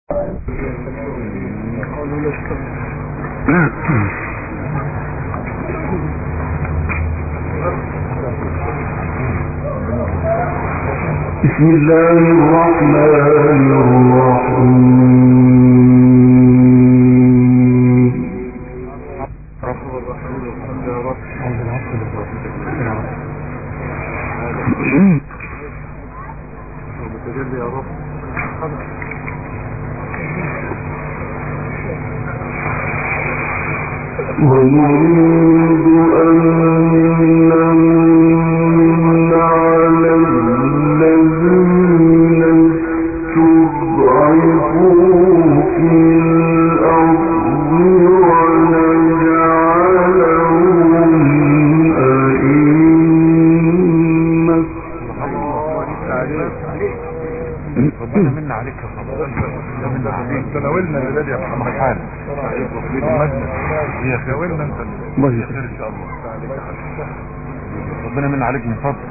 بسم الله الرحمن الرحيم ربنا من عليك من فضل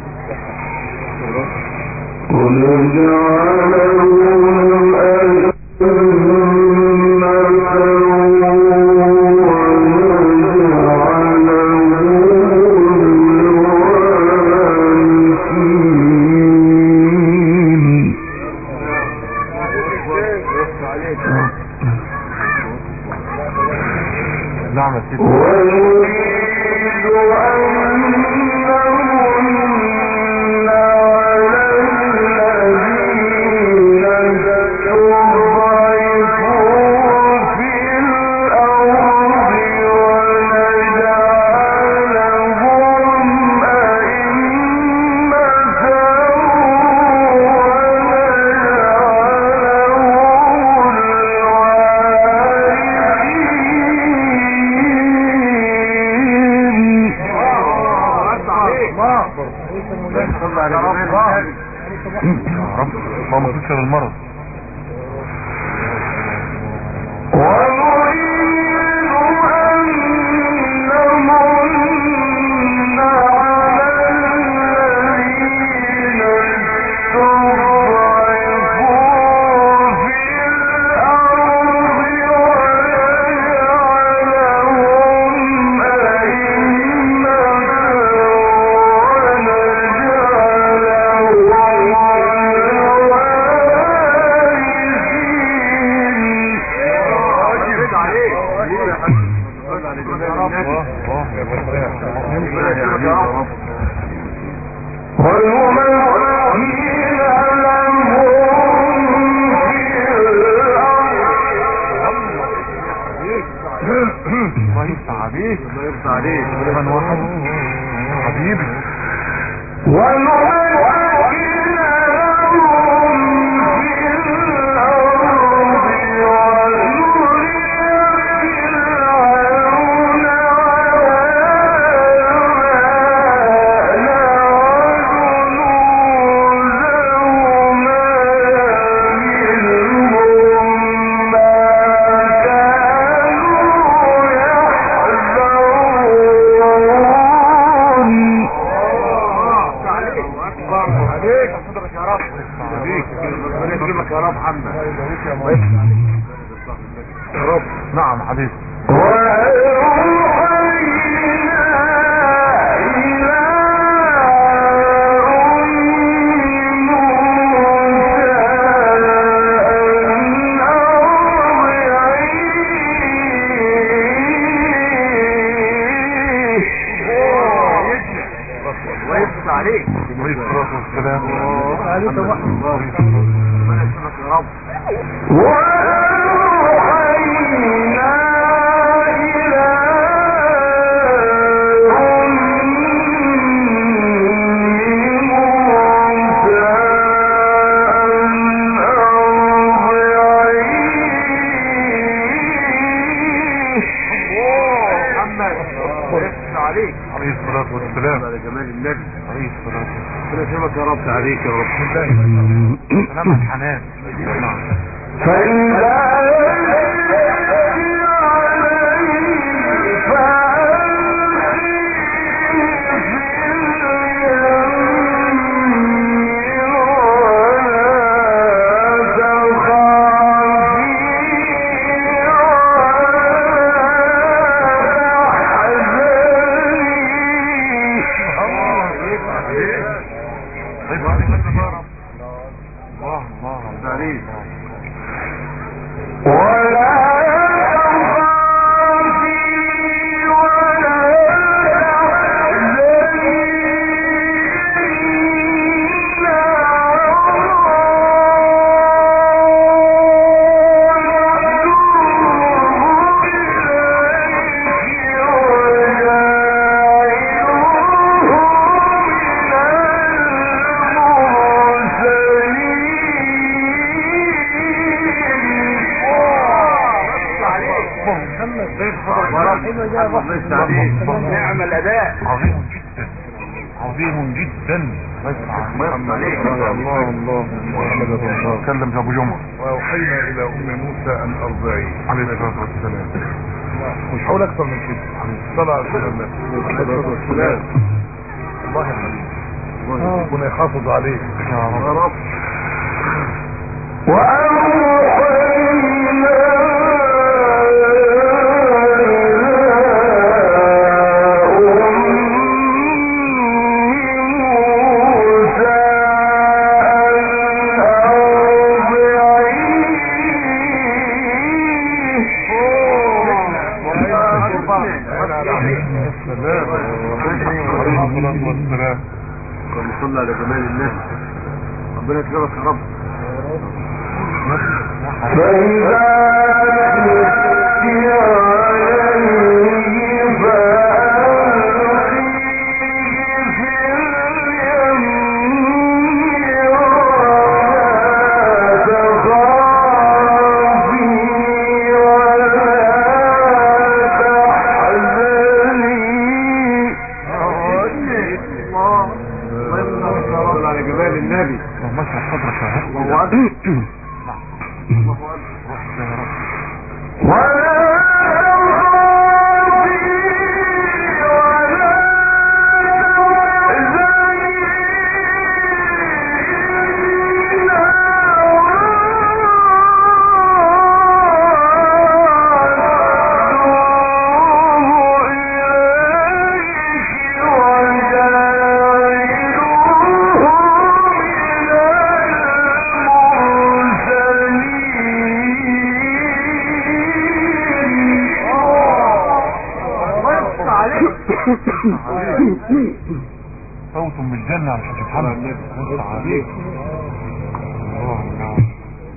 نعم يا سيدي يا رب اللهم تكسر المرض الله يفتح عليك الله يفتح عليك من واحد حبيبي نعم حبيبي عليه الصلاة والسلام عليك ربنا يسلمك يا رب عليه الصلاة والسلام على جمال النبي عليه الصلاة والسلام ربنا يسلمك يا رب عليك يا رب سلام الحنان فإذا نعم الاداء عظيم جدا عظيم جدا الله الله الله محمد رسول الله كلم ابو جمعه واوحينا الى ام موسى ان ارضعيه عليه الصلاه والسلام مش هقول اكتر من كده صلى على سيدنا النبي عليه الصلاه والسلام الله يا حبيبي ربنا يحافظ عليك يا رب السلام عليه الصلاه والسلام صلى على جمال الله ربنا يكرمك يا رب صلى على جمال النبي اللهم اشرح صدرك يا رب الله اكبر روح يا رب صوت من الجنة على حاج محمد نص عليك الله الله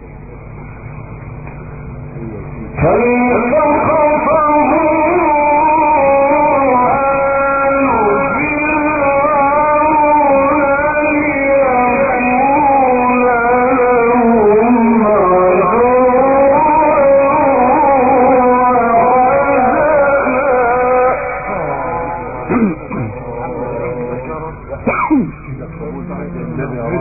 النبي يا رب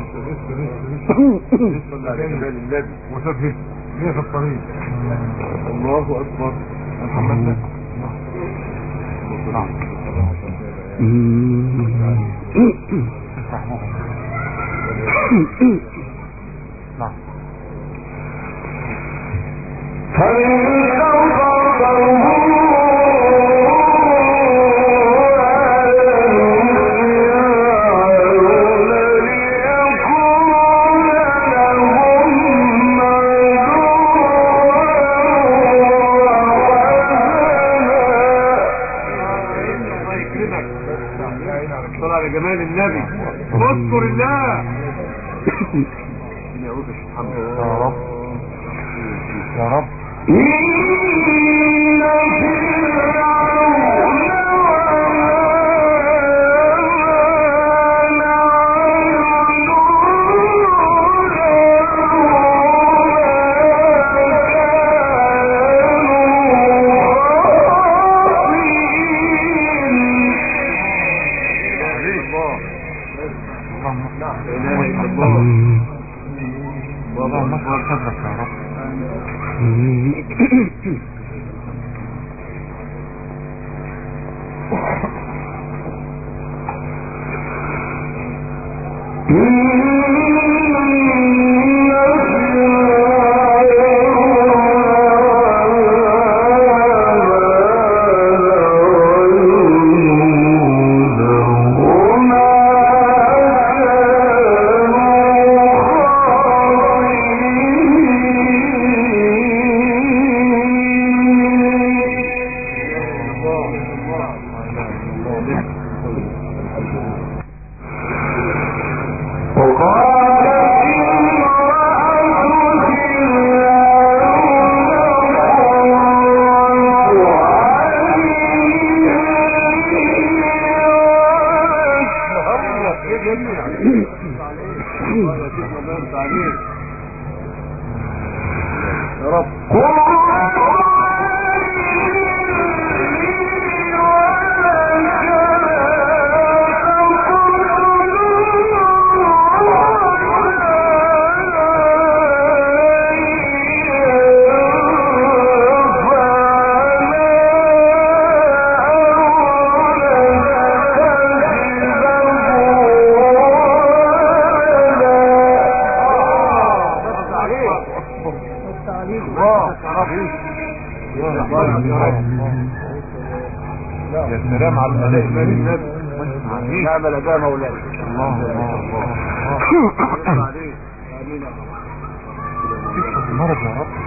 صلى على جمال النبي وثبت ليه في الطريق الله اكبر محمد نعم تفتح بهم نعم الله يكرمك صلى على جمال النبي اذكر الله يا رب سبحانه يا رب يا رب اللهم لا اله الا الله اللهم اشرح صدرك يا رب Thank you. يا سلام على الاداء نعم الأداء مولاي الله الله الله عليك آمين يا رب اشرف المرض يا رب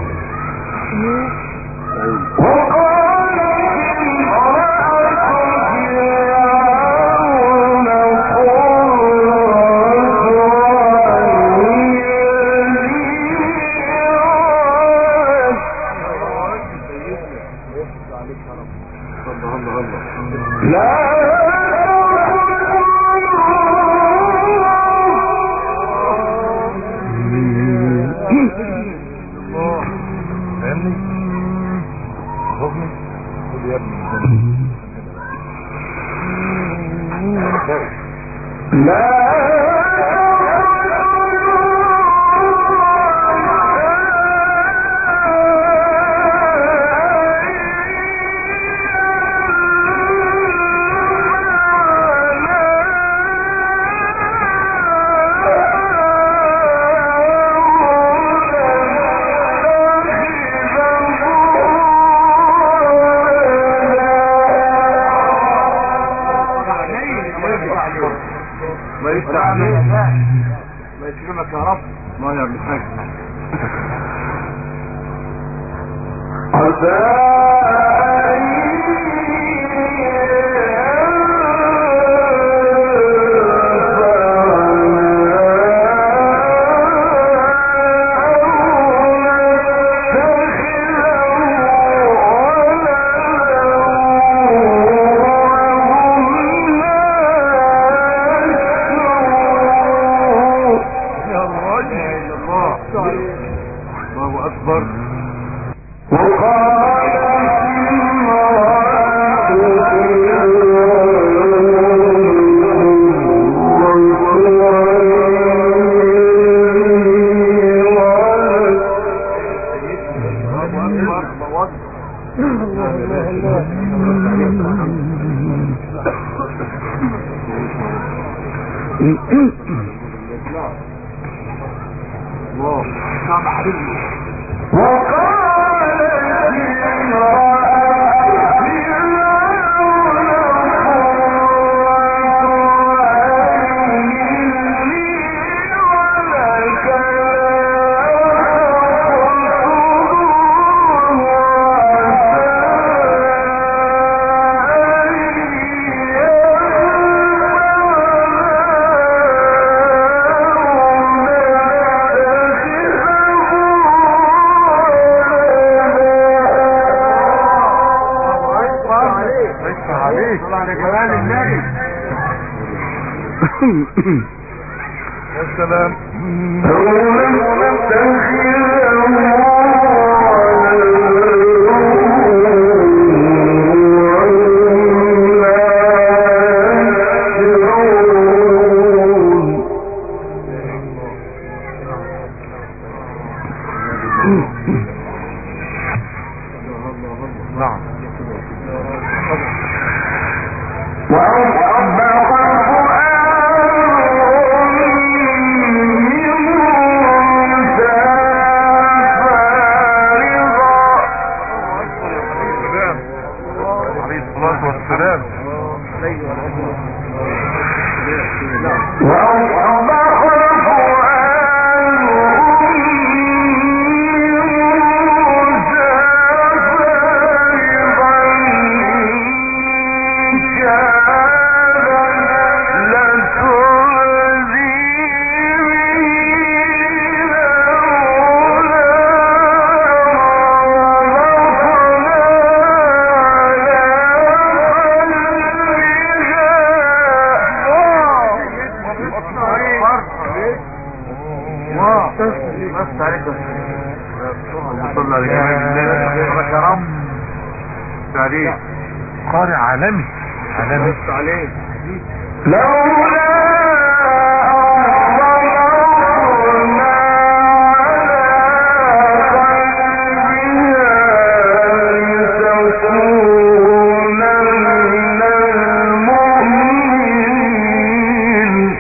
الله الله الله فاهمني خذني خذ يا ابني ما يستعمل ما يكرمك يا رب ما يا ابن الحاج يا راجل الله الله اكبر الله اكبر الله اكبر الله نعم حبيبي ليس عليك على جمال النبي يا سلام نعم سلام عليه الصلاة والسلام Yeah. يكرمك يا رب تعليق قارئ عالمي عالمي بص عليه لولا أرسلنا على تكون من المؤمنين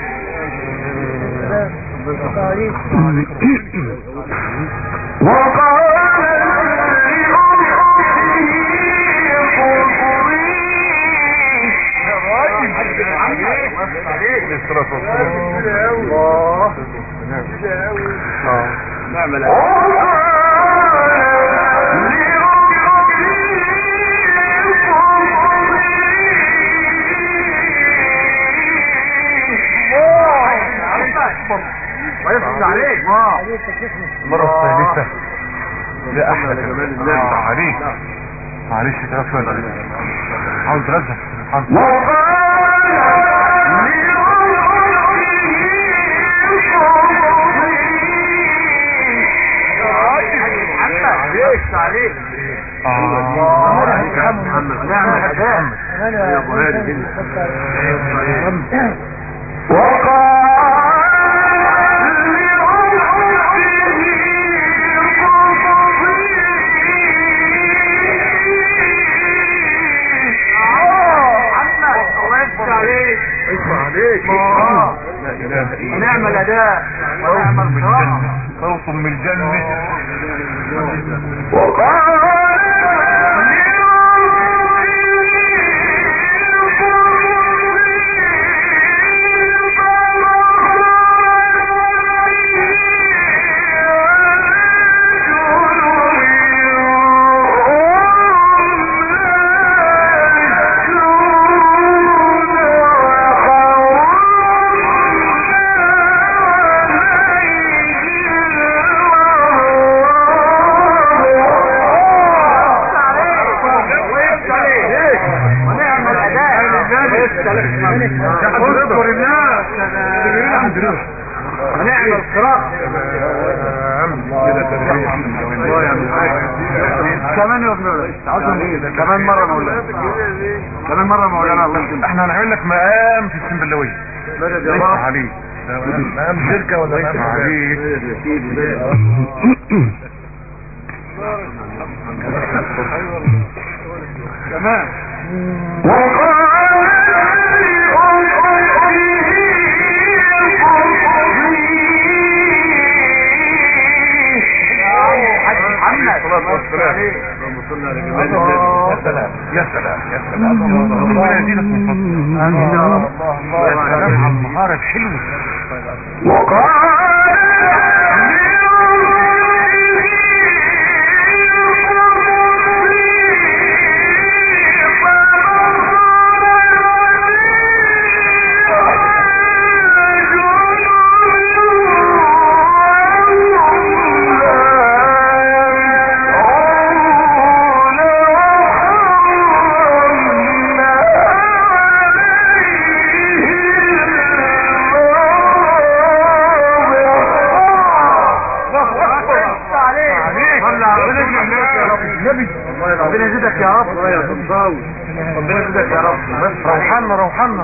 وقال عليه الصلاة والسلام الله آه. نعم العلم ويفتح عليك المرة الثالثة ده احلى جمال كمان. الله. آه، عليك معلش تغفل حاول ترزق حاول عليك عليك اه عليك يا محمد نعم الأداء يا أبو هادي عليك اسمع عليك الله. لا اله الا ونعم الأداء ونعم من القراءة الجنة صوت من الجنة ونعم الأداء اذكر الناس ونعم القراءة كده تدريب الله يا كمان يا ابن عاوزهم كمان مرة مولانا كمان مرة مولانا الله يسلمك احنا هنعمل لك مقام في السنبلاوية مدد يا اسمع رب عليك مقام شركة ولا مقام عليك مدد يا سيدي تمام محمد الصلاة والسلام. اللهم صل على جمال يا النبي سلام يا سلام يا سلام ربنا يزيدك من فضله آمين يا رب. يا سلام على المهارة الحلوة ربنا يزيدك يا رب ربنا يزيدك يا رب بس روحنا روحنا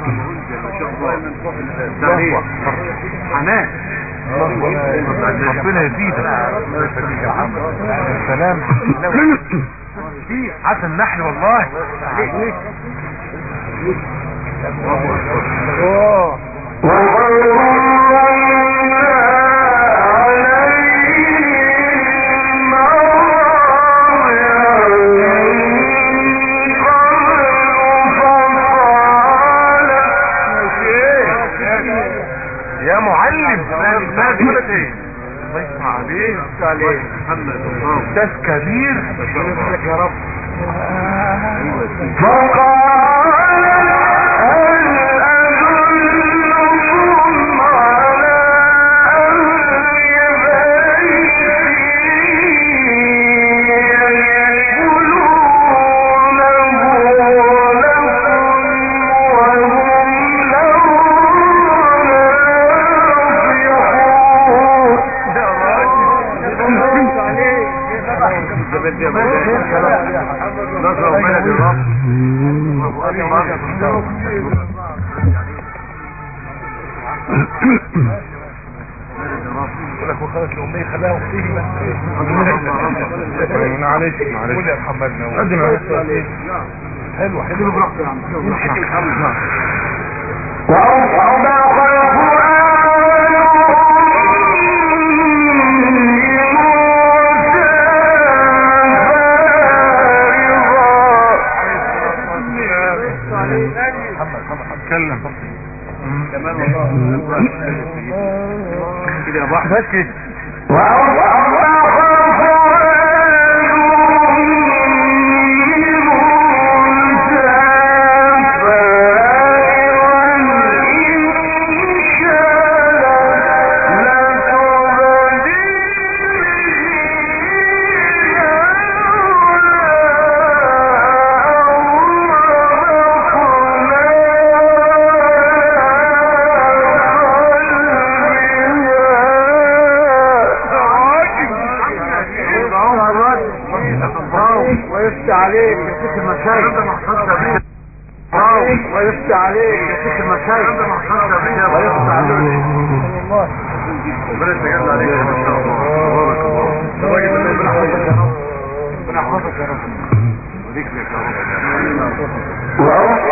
تعليق حنان ربنا يزيدك يا سلام حسن نحل والله يا معلم الله يسمع عليك محمد الله استاذ كبير ربنا يزيدك يا رب جبل بلد يا بلد نصر بلد الرب يقول لك وخلاص الامنيه خلاها وقتيه معلش معلش قول يا محمد نور قدم يا حلو حلو براحته يا عم وأصبح اتكلم كمان والله كده يا بحر بس كده ويفتح عليك يا شيخ المشايخ ويفتح عليك يا شيخ المشايخ ويفتح عليك ربنا يتجلى عليك ما شاء الله تبارك الله الراجل اللي ربنا يحفظك يا رب ربنا يحفظك يا رب وليك لك يا رب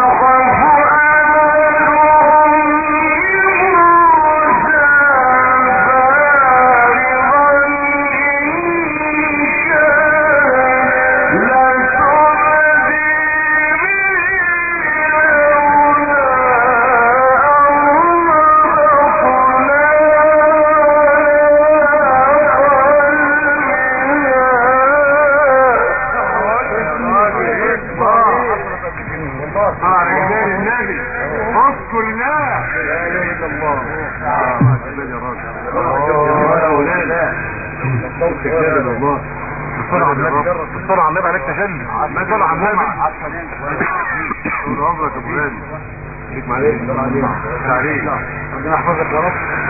رجال النبي اذكر الله لا اله الا الله يا راجل الله بسرعة النبي بسرعة النبي عليك تجلي بسرعة النبي طول عمرك يا ابو غالي ليك معلش تعليق ربنا يحفظك يا رب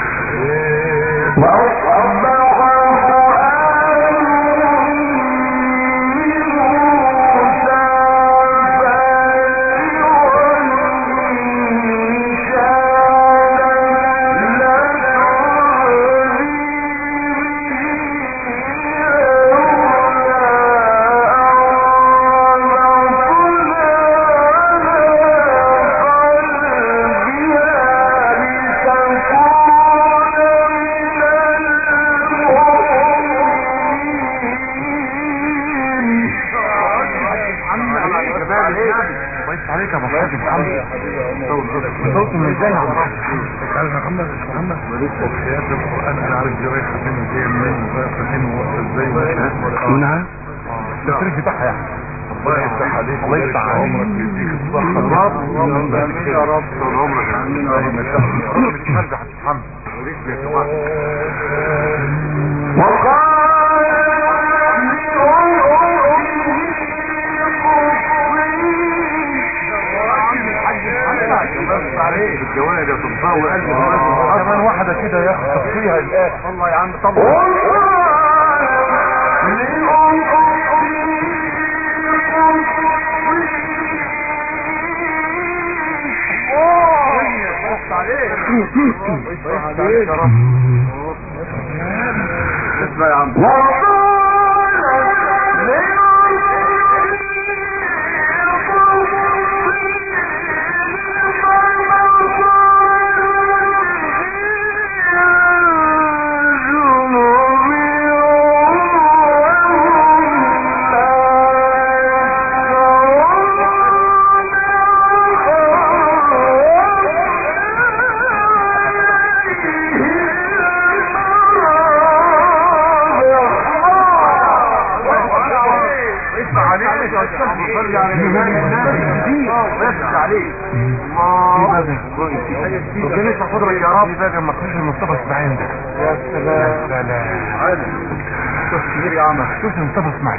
كويس عليك يا ابو حاج محمد صوت الميزان يا ابو حاج قال محمد محمد وحياة القرآن انا عارف دي رايحة فين وجاية منين ورايحة فين وواقفة ازاي نعم التفريج بتاعها يعني الله يفتح عليك الله يفتح عليك. عمرك ويديك الصحة اللهم امين يا رب طول عمرك يا عم الله ما شاء الله مش مرجع محمد وليك يا جماعه بس عليك الجواد يا سلطان وقلبي كمان واحدة كده يخطف فيها الآن والله يا عم طبعا بس عليك بس عليك يا رب اسمع يا عم اسمع عليك صلي على النبي بس عليك الله ربنا يفتح صدرك يا رب في بقى لما تخش المصطفى اسماعيل ده يا سلام سلام شوف كبير يا عم شوف المصطفى اسماعيل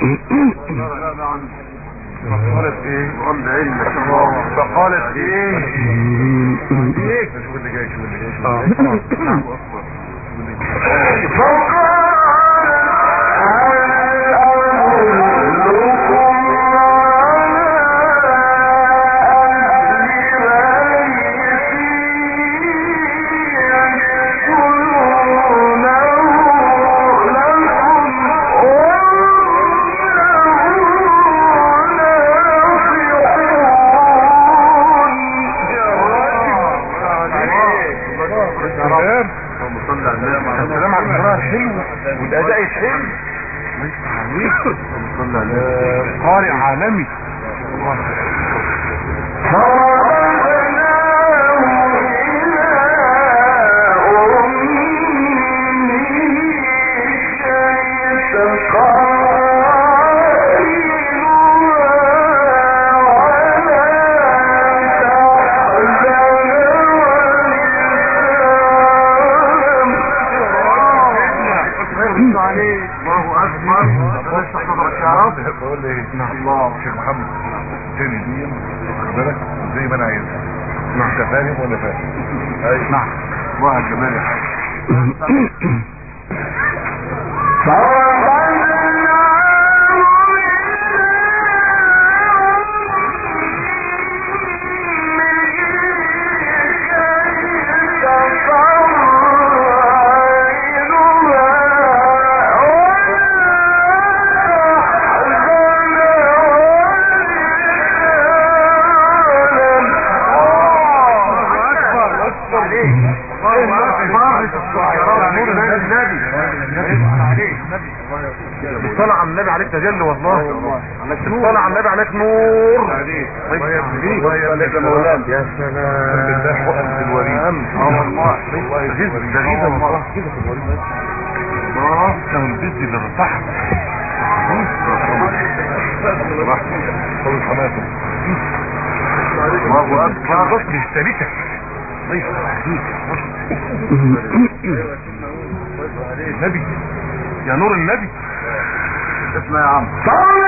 فقالت ايه قال علمك الله فقالت ايه ايه شوف اللي جاي شوف اللي جاي شوف اللي جاي الله اكبر سلام اللهم صل على النبي السلام على القراءة حلو والأداء حلو اللهم صل على النبي قارئ عالمي الله اكبر بلاش تحضرك يا رب بقول لي ايه الله شيخ محمد تاني دي واخد بالك زي ما انا عايز انت فاهم ولا فاهم اي نعم الله الجمال يا حاج طلع على النبي عليك تجلي والله طلع على النبي عليك نور عليك يا مولانا. يا سلام بالله وقلب الوريد اه والله غيظ ده غيظ والله كده في الوريد الله لو البيت اللي رفعها طول حماته الله اكبر غصب اشتريتك ضيف عليك النبي يا نور النبي اسمع يا عم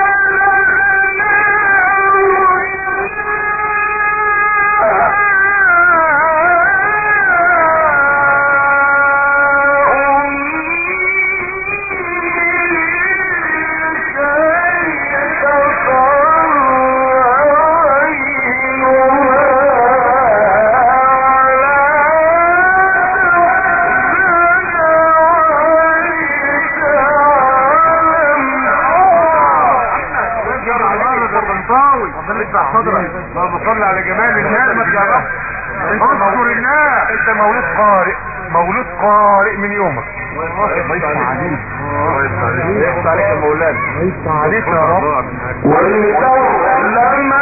اللهم صل على جمال النعمة يا رب اذكر الله انت مولود قارئ مولود قارئ من يومك ضيف عليك يفتح عليك يا مولانا ضيف عليك يا رب ولتعلم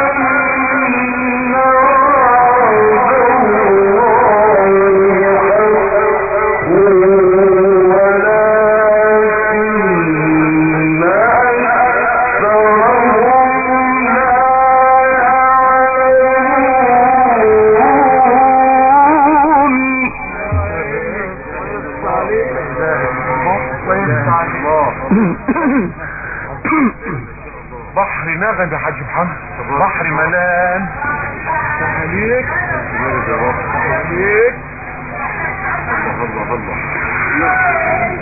بحر نغم يا حاج محمد بحر ملان عليك عليك الله الله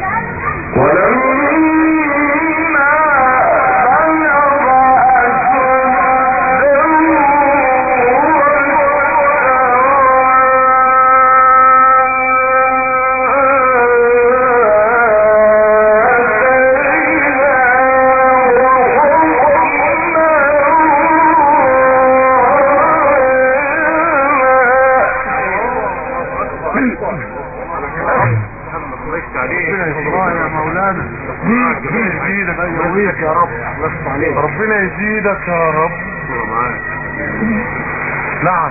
يا مولانا يزيدك يقويك يا رب بس عليك ربنا يزيدك يا رب الله معاك نعم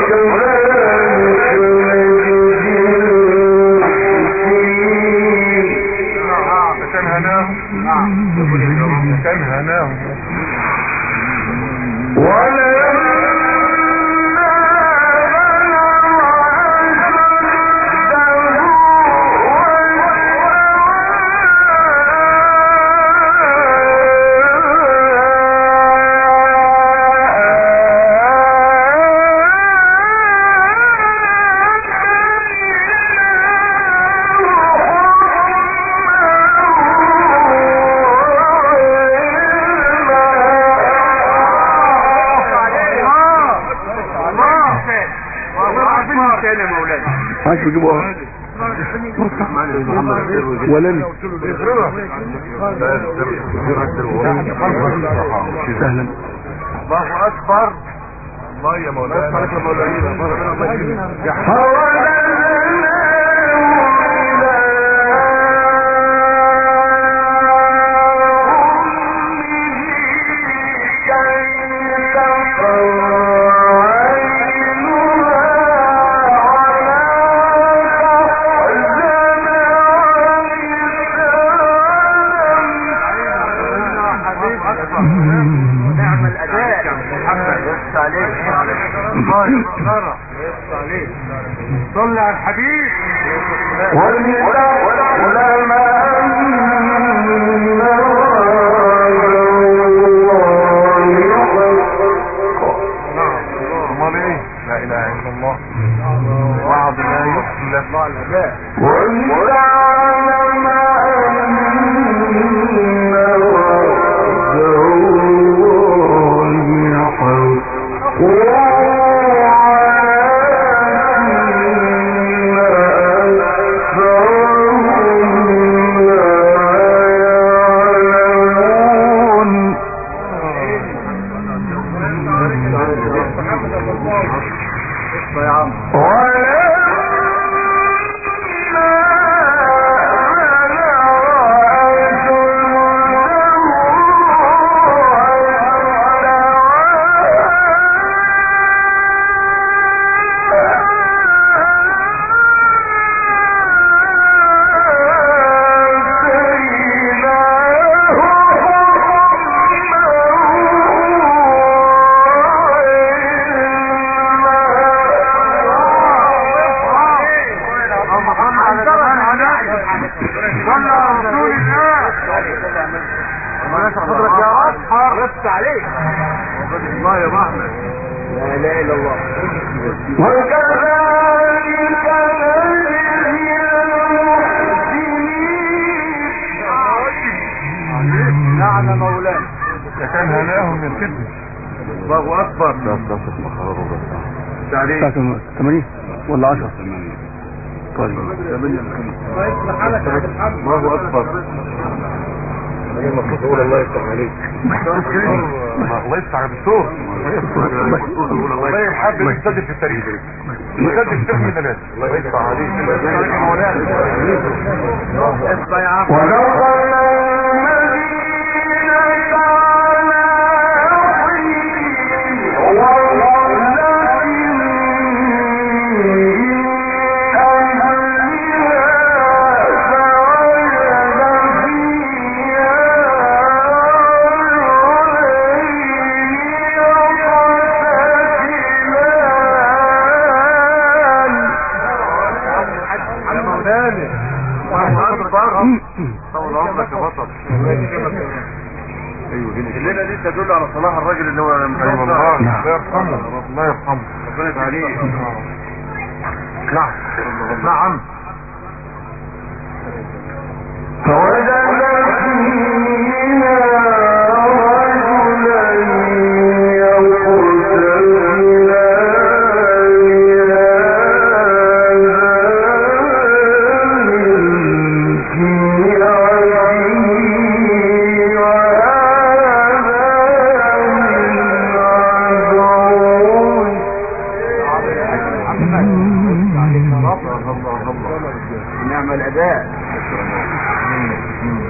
كان هناهم كان هناهم ولما عايز تجيبه ولن سهلا الله اكبر الله يا مولانا عليك يا مولانا نعم الاداء محمد يس عليك الله يبارك عليك صلي على الحبيب امال ايه لا اله الا الله وعظ لا يخلف الاداء صلى على رسول الله الله يسعد حضرتك يا اصحر يفتح عليك الله يا محمد لا اله الا الله نعم مولانا كان هناهم من كده الله اكبر تعليق 80 ولا 10 طيب الله اكبر المفروض اقول الله يفتح عليك الله يفتح على الدكتور الله يحب يسجل في التاريخ يسجل في من الناس الله يفتح عليك اسمع يا عم يا مولانا الله اكبر طول عمرك يا بطل الليله دي تدل على صلاح الراجل اللي هو ايوه الله الله يرحمه الله يرحمه ربنا يتعليه نعم نعم الله الله نعم الاداء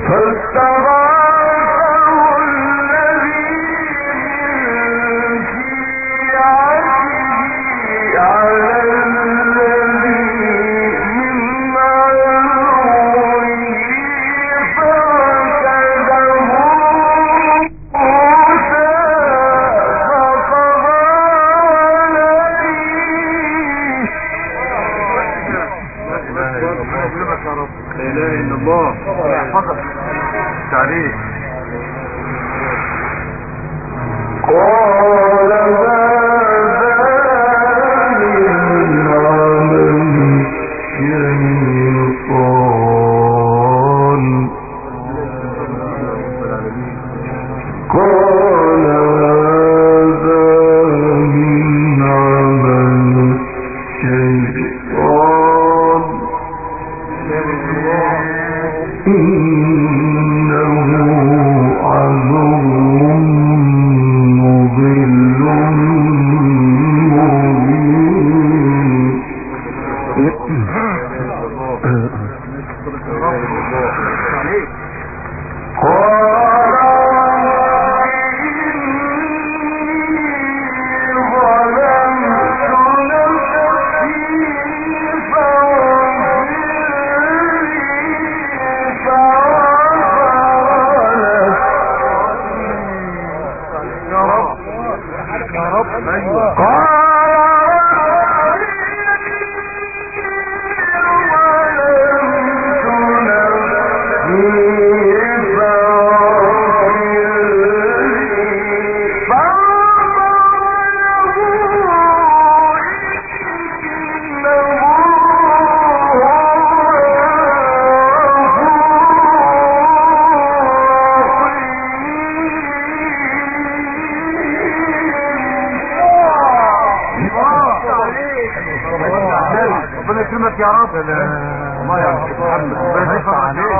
حفظك يا رب الله يا رب محمد ربنا يحفظك عليك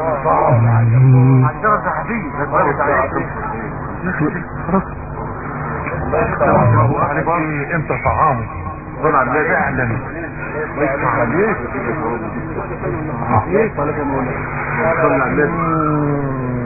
عشرة حفيظ عليك ايه امتى طعامه صل على النبي فعلا عليك صل على النبي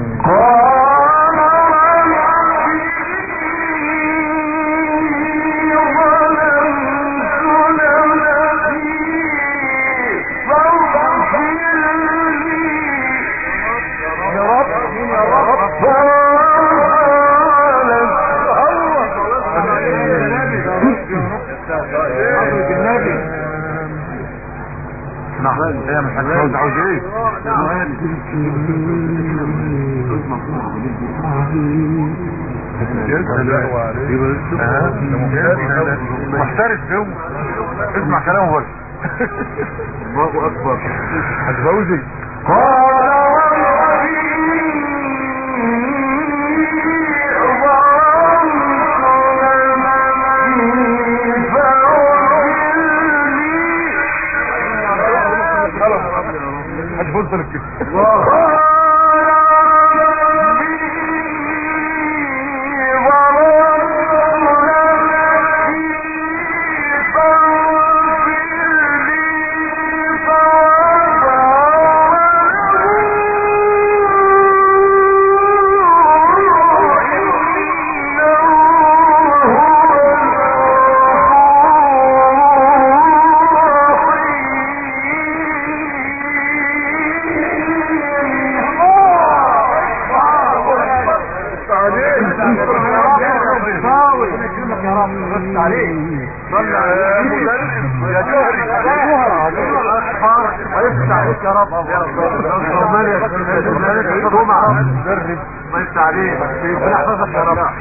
نعم ايه من حاجة عاوز عاوز ايه محترف جو اسمع كلامه بس الله اكبر حاج فوزي حاج فوزي طلب كده يا جوهري ويفتح عليك يا رب الله يفتح عليك ربنا يحفظك يا رب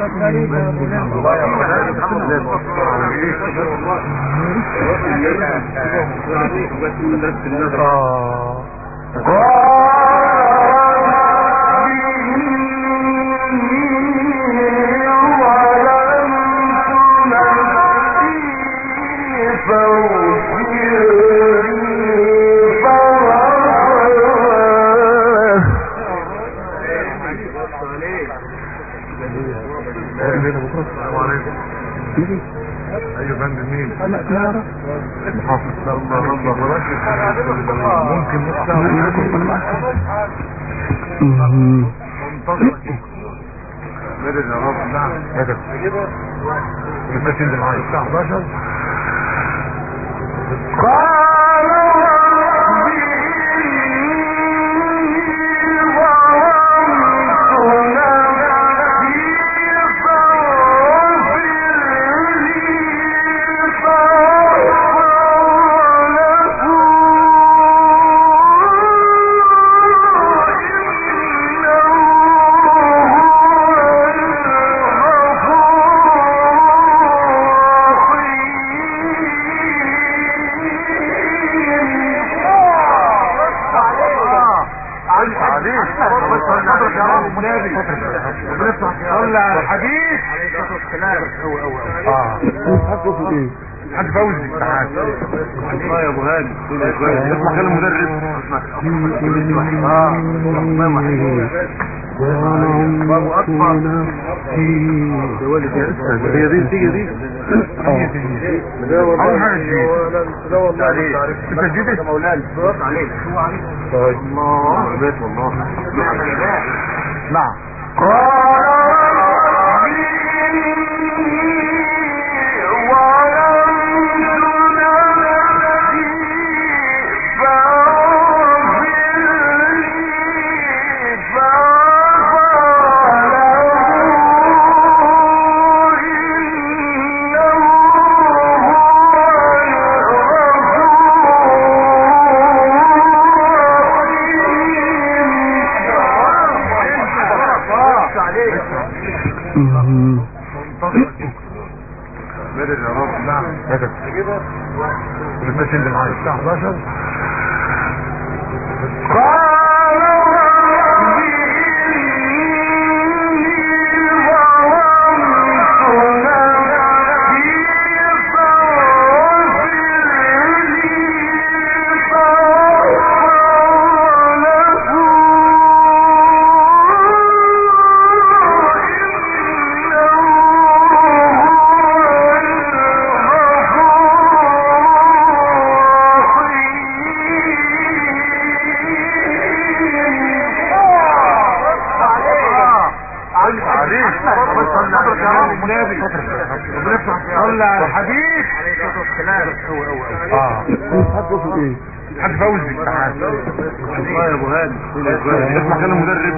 السلام عليكم ايوه فندم مين محافظ الله الله ممكن مدد يا رب نعم هذا لما تنزل معايا الساعة 11 عليك صدرك يا رب منادي ربنا يفتح يا رب صلى على الحديث عليه الصلاه والسلام اه حقه في ايه حاج فوزي تعال الله يا ابو هاني اسمع كلام المدرب الله اكبر هي دي تيجي دي اول حاجة شيء انت جديد مولانا عليك هو عليك الله بيت والله نعم مدد يا رب نعم هذا لما تنزل معايا الساعة 11 Thank you. صلى حضرتك يا رب النبي ربنا يفتح صلى على الحبيب عليه الصلاه والسلام اه حد وصل ايه حاج فوزي تعال الله يا ابو هاني اسمع كلام المدرب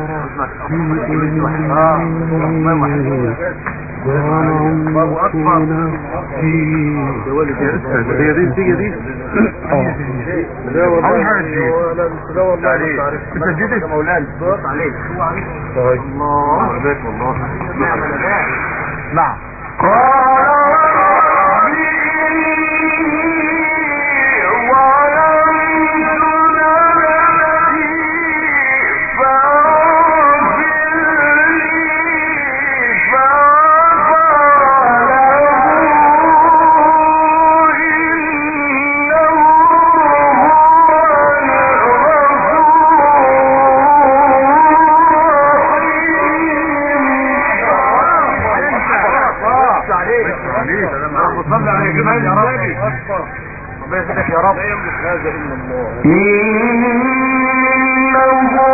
الله اكبر هي دي النتيجة دي اه لا أول حاجة تجيب. والله لا والله ما تعرف انت جيت يا مولانا صوت عليك طيب الله عليك والله نعم الاداء نعم عليك عليك. رب صل على جمال يا رب ربنا يسعدك يا رب لا يملك هذا الا الله إنه